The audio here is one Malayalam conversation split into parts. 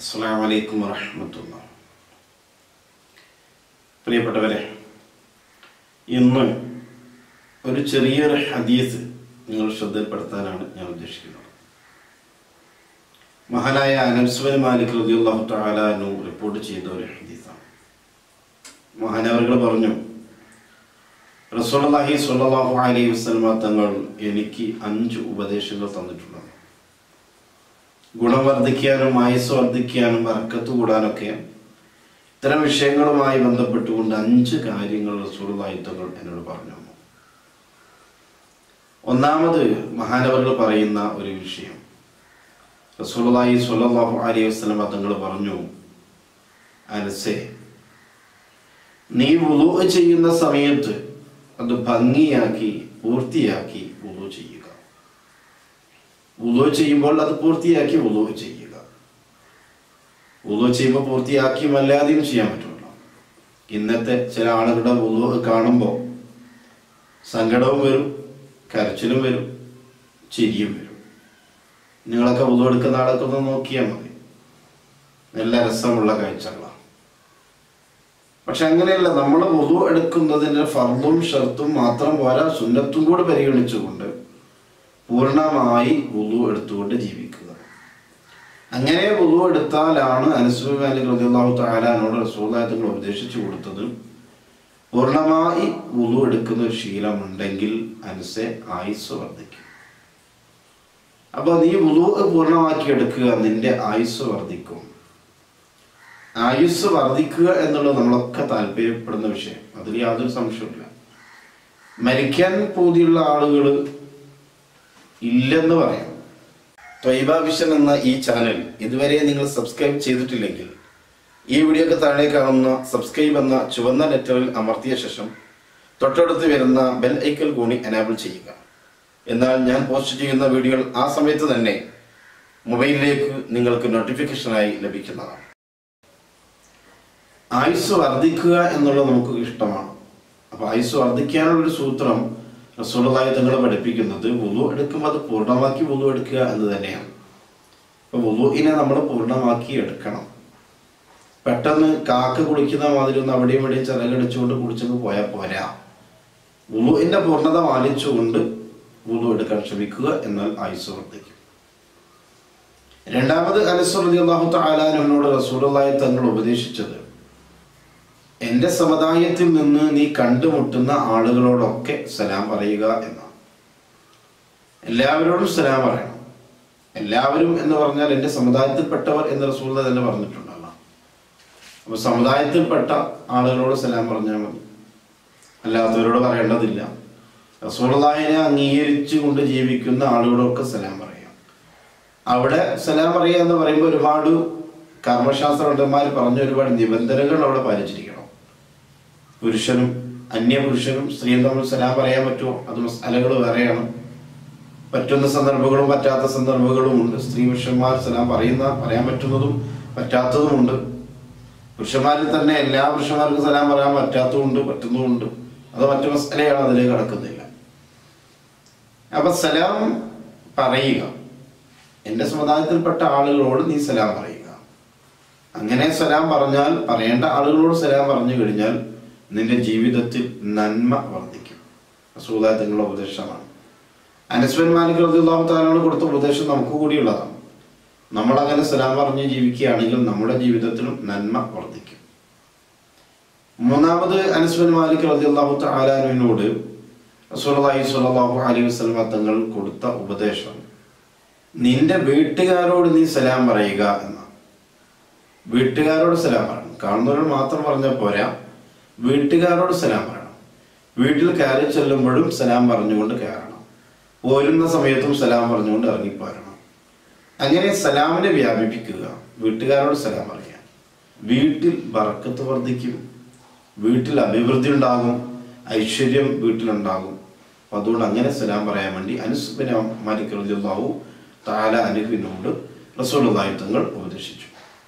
അസ്സാം വലൈക്കും വറഹമത്തുള്ള പ്രിയപ്പെട്ടവരെ ഇന്ന് ഒരു ചെറിയൊരു ഹദീസ് നിങ്ങൾ ശ്രദ്ധയിൽപ്പെടുത്താനാണ് ഞാൻ ഉദ്ദേശിക്കുന്നത് മഹാനായ അനസ്വൻ മാലിക് റളിയല്ലാഹു തആല അൻഹു റിപ്പോർട്ട് ചെയ്ത ഒരു ഹദീസാണ് മഹാനവറുകൾ പറഞ്ഞു റസൂലുള്ളാഹി സ്വല്ലല്ലാഹു അലൈഹി വസല്ലമ തങ്ങൾ എനിക്ക് അഞ്ച് ഉപദേശങ്ങൾ തന്നിട്ടുണ്ട് ഗുണം വർദ്ധിക്കാനും ആയുസ് വർദ്ധിക്കാനും വർക്കത്ത് കൂടാനൊക്കെ ഇത്തരം വിഷയങ്ങളുമായി ബന്ധപ്പെട്ടുകൊണ്ട് അഞ്ച് കാര്യങ്ങൾ റസൂലുള്ളാഹി തങ്ങൾ എന്നോട് പറഞ്ഞു തന്നു. ഒന്നാമത് മഹാനവറുകൾ പറയുന്ന ഒരു വിഷയം റസൂലുള്ളാഹി സ്വല്ലല്ലാഹു അലൈഹി വസല്ലമ തങ്ങൾ പറഞ്ഞു അനസേ നീ വുളു ചെയ്യുന്ന സമയത്ത് അത് ഭംഗിയാക്കി പൂർത്തിയാക്കി വുളു ചെയ്യുക വുളു ചെയ്യുമ്പോൾ അത് പൂർത്തിയാക്കി വുളു ചെയ്യുക വുളു ചെയ്യുമ്പോൾ പൂർത്തിയാക്കിയും അല്ലാതെയും ചെയ്യാൻ പറ്റുമല്ലോ ഇന്നത്തെ ചില ആളുകളുടെ വുളു കാണുമ്പോൾ സങ്കടവും വരും കരച്ചിലും വരും ചിരിയും വരും നിങ്ങളൊക്കെ വുളു എടുക്കുന്ന ആളൊക്കെ ഒന്ന് നോക്കിയാൽ മതി നല്ല രസമുള്ള കാഴ്ചകളാണ് പക്ഷെ അങ്ങനെയല്ല നമ്മൾ വുളു എടുക്കുന്നതിന്റെ ഫർദും ഷർത്തും മാത്രം പോരാ സുന്നത്തും കൂടെ പരിഗണിച്ചുകൊണ്ട് പൂർണ്ണമായി വുളു എടുത്തുകൊണ്ട് ജീവിക്കുക അങ്ങനെ വുളു എടുത്താലാണ് അനസുബ് മാലിക് റളിയല്ലാഹു തആലാനോട് റസൂലുള്ളാഹി തങ്ങൾ ഉപദേശിച്ചു കൊടുത്തത് പൂർണ്ണമായി വുളു എടുക്കുന്ന ഒരു ശീലമുണ്ടെങ്കിൽ അനസെ ആയുസ് വർദ്ധിക്കും അപ്പോൾ നീ വുളു പൂർണ്ണമാക്കി എടുക്കുക നിന്റെ ആയുസ് വർദ്ധിക്കും ആയുസ് വർദ്ധിക്കുക എന്നുള്ളത് നമ്മളൊക്കെ താല്പര്യപ്പെടുന്ന വിഷയം അതിൽ യാതൊരു സംശയമില്ല മരിക്കാൻ പൂതിയുള്ള ആളുകൾ ഇല്ലെന്ന് പറയാം ത്വൈബ വിഷൻ എന്ന ഈ ചാനൽ ഇതുവരെ നിങ്ങൾ സബ്സ്ക്രൈബ് ചെയ്തിട്ടില്ലെങ്കിൽ ഈ വീഡിയോക്ക് താഴെ കാണുന്ന സബ്സ്ക്രൈബ് എന്ന ചുവന്ന ലെറ്ററിൽ അമർത്തിയ ശേഷം തൊട്ടടുത്ത് വരുന്ന ബെൽ ഐക്കൽ കൂടി എനാബിൾ ചെയ്യുക എന്നാൽ ഞാൻ പോസ്റ്റ് ചെയ്യുന്ന വീഡിയോകൾ ആ സമയത്ത് തന്നെ മൊബൈലിലേക്ക് നിങ്ങൾക്ക് നോട്ടിഫിക്കേഷനായി ലഭിക്കുന്നതാണ് ആയുസ് വർദ്ധിക്കുക എന്നുള്ളത് നമുക്ക് ഇഷ്ടമാണ് അപ്പൊ ആയുസ് വർദ്ധിക്കാനുള്ള ഒരു സൂത്രം റസൂലുള്ളാഹി തങ്ങൾ പഠിപ്പിക്കുന്നത് വുളു എടുക്കുമ്പോൾ അത് പൂർണ്ണമാക്കി വുളു എടുക്കുക എന്ന് തന്നെയാണ് അപ്പൊ വുളുവിനെ നമ്മൾ പൂർണ്ണമാക്കി എടുക്കണം പെട്ടെന്ന് കാക്ക കുളിക്കുന്ന മാതിരി ഒന്ന് അവിടെയും ഇവിടെയും ചിറകടിച്ചുകൊണ്ട് കുളിച്ചങ്ങ് പോയാൽ പോരാ വുളുവിന്റെ പൂർണ്ണത പാലിച്ചുകൊണ്ട് വുളു എടുക്കാൻ ശ്രമിക്കുക എന്നാൽ ആയുസ് വർദ്ധിക്കും രണ്ടാമത് അനസ്വർ അള്ളാഹു താലാനോട് റസൂലുള്ളാഹി തങ്ങൾ ഉപദേശിച്ചത് എന്റെ സമുദായത്തിൽ നിന്ന് നീ കണ്ടുമുട്ടുന്ന ആളുകളോടൊക്കെ സലാം പറയുക എന്നാണ് എല്ലാവരോടും സലാം പറയണം എല്ലാവരും എന്ന് പറഞ്ഞാൽ എന്റെ സമുദായത്തിൽപ്പെട്ടവർ എന്ന് റസൂൽ തന്നെ പറഞ്ഞിട്ടുണ്ടല്ലോ അപ്പൊ സമുദായത്തിൽപ്പെട്ട ആളുകളോട് സലാം പറഞ്ഞാൽ മതി അല്ലാത്തവരോട് പറയേണ്ടതില്ല റസൂള്ളാഹിനെ അംഗീകരിച്ചു കൊണ്ട് ജീവിക്കുന്ന ആളുകളൊക്കെ സലാം പറയാം അവിടെ സലാം പറയുക എന്ന് പറയുമ്പോൾ ഒരുപാട് കർമ്മശാസ്ത്ര പണ്ഡിതന്മാർ പറഞ്ഞ ഒരുപാട് നിബന്ധനകൾ അവിടെ പാലിച്ചിരിക്കണം പുരുഷനും അന്യപുരുഷനും സ്ത്രീയും തമ്മിൽ സലാം പറയാൻ പറ്റുമോ അത് മസാലകൾ വേറെയാണ് പറ്റുന്ന സന്ദർഭങ്ങളും പറ്റാത്ത സന്ദർഭങ്ങളും ഉണ്ട് സ്ത്രീ പുരുഷന്മാർ സലാം പറയുന്ന പറയാൻ പറ്റുന്നതും പറ്റാത്തതുമുണ്ട് പുരുഷന്മാരിൽ തന്നെ എല്ലാ പുരുഷന്മാർക്കും സലാം പറയാൻ പറ്റാത്തതുണ്ട് പറ്റുന്നതുമുണ്ട് അത് മറ്റു മസാലയാണ് അതിലേക്ക് കടക്കുന്നില്ല അപ്പൊ സലാം പറയുക എന്റെ സമുദായത്തിൽപ്പെട്ട ആളുകളോട് നീ സലാം പറയുക അങ്ങനെ സലാം പറഞ്ഞാൽ പറയേണ്ട ആളുകളോട് സലാം പറഞ്ഞു കഴിഞ്ഞാൽ നിന്റെ ജീവിതത്തിൽ നന്മ വർദ്ധിക്കും റസൂലായ തങ്ങളുടെ ഉപദേശമാണ് അനസ്വൻ മാലിക് റളിയല്ലാഹു താലാനോട് കൊടുത്ത ഉപദേശം നമുക്ക് കൂടിയുള്ളതാണ് നമ്മൾ അങ്ങനെ സലാം പറഞ്ഞ് ജീവിക്കുകയാണെങ്കിൽ നമ്മുടെ ജീവിതത്തിലും നന്മ വർദ്ധിക്കും മൂന്നാമത് അനസ്വൻ മാലിക് റളിയല്ലാഹു താലാനുവിനോട് റസൂലുള്ളാഹി സ്വല്ലല്ലാഹു അലൈഹി വസല്ലം തങ്ങൾ കൊടുത്ത ഉപദേശം നിന്റെ വീട്ടുകാരോട് നീ സലാം പറയുക എന്നാണ് വീട്ടുകാരോട് സലാം പറയണം കാണുന്നവരോട് മാത്രം പറഞ്ഞാൽ പോരാ വീട്ടുകാരോട് സലാം പറയണം വീട്ടിൽ കയറി ചെല്ലുമ്പോഴും സലാം പറഞ്ഞുകൊണ്ട് കയറണം പോരുന്ന സമയത്തും സലാം പറഞ്ഞുകൊണ്ട് ഇറങ്ങിപ്പോരണം അങ്ങനെ സലാമിനെ വ്യാപിപ്പിക്കുക വീട്ടുകാരോട് സലാം പറയാം വീട്ടിൽ ബറക്കത്ത് വർദ്ധിക്കും വീട്ടിൽ അഭിവൃദ്ധി ഉണ്ടാകും ഐശ്വര്യം വീട്ടിലുണ്ടാകും അപ്പൊ അതുകൊണ്ട് അങ്ങനെ സലാം പറയാൻ വേണ്ടി അനുസുബിനെ മാലിക്കുള്ളാഹു താല അനുവിനോട് റസൂലുള്ളാഹി തങ്ങൾ ഉപദേശിച്ചു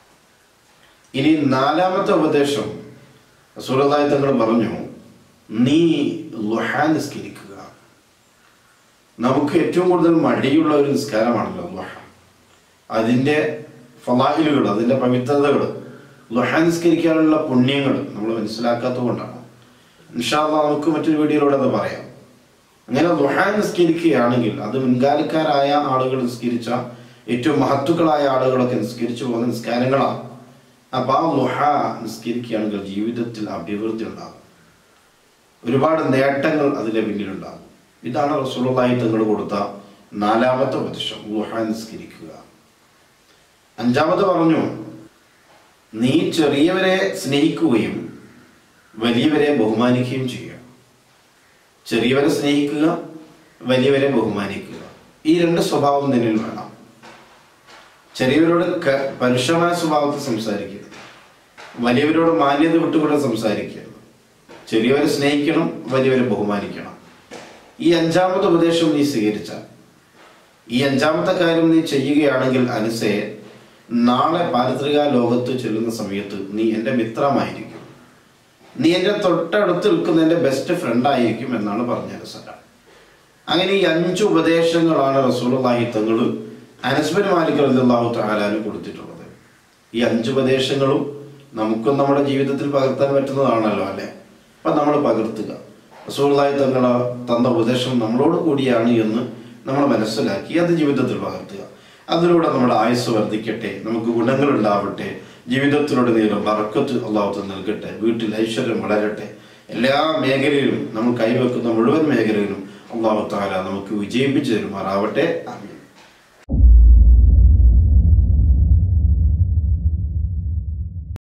ഇനി നാലാമത്തെ ഉപദേശം റസൂലുള്ളാഹി തങ്ങൾ പറഞ്ഞു നീ ലുഹ നിസ്കരിക്കുക നമുക്ക് ഏറ്റവും കൂടുതൽ മടിയുള്ള ഒരു നിസ്കാരമാണല്ലോ ലുഹ അതിൻ്റെ ഫലാഹിലുകൾ അതിൻ്റെ പവിത്രതകൾ ലുഹ നിസ്കരിക്കാനുള്ള പുണ്യങ്ങൾ നമ്മൾ മനസ്സിലാക്കാത്തത് കൊണ്ടാണ് ഇൻഷാല്ല നമുക്ക് മറ്റൊരു വീഡിയോയിലൂടെ അത് പറയാം അങ്ങനെ ലുഹ നിസ്കരിക്കുകയാണെങ്കിൽ അത് മുൻകാലക്കാരായ ആളുകൾ നിസ്കരിച്ച ഏറ്റവും മഹത്തുക്കളായ ആളുകളൊക്കെ നിസ്കരിച്ചു പോകുന്ന നിസ്കാരങ്ങളാണ് അപ്പൊ ആ ലുഹ നിസ്കരിക്കുകയാണെങ്കിൽ ജീവിതത്തിൽ അഭിവൃദ്ധി ഉണ്ടാകും ഒരുപാട് നേട്ടങ്ങൾ അതിലെ പിന്നിലുണ്ടാകും ഇതാണ് റസൂലുള്ളാഹി തങ്ങൾ കൊടുത്ത നാലാമത്തെ ഉപദേശം ലുഹ നിസ്കരിക്കുക അഞ്ചാമത് പറഞ്ഞു നീ ചെറിയവരെ സ്നേഹിക്കുകയും വലിയവരെ ബഹുമാനിക്കുകയും ചെയ്യുക ചെറിയവരെ സ്നേഹിക്കുക വലിയവരെ ബഹുമാനിക്കുക ഈ രണ്ട് സ്വഭാവം നിന്നിൽ വേണം ചെറിയവരോട് ക- പരുഷമായ സ്വഭാവത്തിൽ സംസാരിക്കരുത് വലിയവരോട് മാന്യത വിട്ടുകൂടെ സംസാരിക്കരുത് ചെറിയവരെ സ്നേഹിക്കണം വലിയവരെ ബഹുമാനിക്കണം ഈ അഞ്ചാമത്തെ ഉപദേശം നീ സ്വീകരിച്ചാൽ ഈ അഞ്ചാമത്തെ കാര്യം നീ ചെയ്യുകയാണെങ്കിൽ അനുസേ നാളെ പാരിത്രിക ലോകത്ത് ചെല്ലുന്ന സമയത്ത് നീ എൻ്റെ മിത്രമായിരിക്കും നീ എൻ്റെ തൊട്ടടുത്ത് നിൽക്കുന്ന എൻ്റെ ബെസ്റ്റ് ഫ്രണ്ട് ആയിരിക്കും എന്നാണ് പറഞ്ഞ സലാം അങ്ങനെ ഈ അഞ്ച് ഉപദേശങ്ങളാണ് റസൂലുള്ളാഹി തങ്ങൾ അനസ്ബൻ മാലിക് റളിയല്ലാഹു തആലാന് കൊടുത്തിട്ടുള്ളത് ഈ അഞ്ച് ഉപദേശങ്ങളും നമുക്കും നമ്മുടെ ജീവിതത്തിൽ പകർത്താൻ പറ്റുന്നതാണല്ലോ അല്ലേ അപ്പൊ നമ്മൾ പകർത്തുക റസൂലുള്ളാഹി തങ്ങൾ തന്ന ഉപദേശം നമ്മളോട് കൂടിയാണ് എന്ന് നമ്മൾ മനസ്സിലാക്കി അത് ജീവിതത്തിൽ പകർത്തുക അതിലൂടെ നമ്മുടെ ആയുസ് വർദ്ധിക്കട്ടെ നമുക്ക് ഗുണങ്ങൾ ഉണ്ടാവട്ടെ ജീവിതത്തിലൂടെ നീളം ബർക്കത്ത് അള്ളാഹു നൽകട്ടെ വീട്ടിൽ ഐശ്വര്യം വളരട്ടെ എല്ലാ മേഖലയിലും നമ്മൾ കൈവെക്കുന്ന മുഴുവൻ മേഖലയിലും അള്ളാഹു താല നമുക്ക് വിജയിപ്പിച്ചു തരുമാറാവട്ടെ ആമീൻ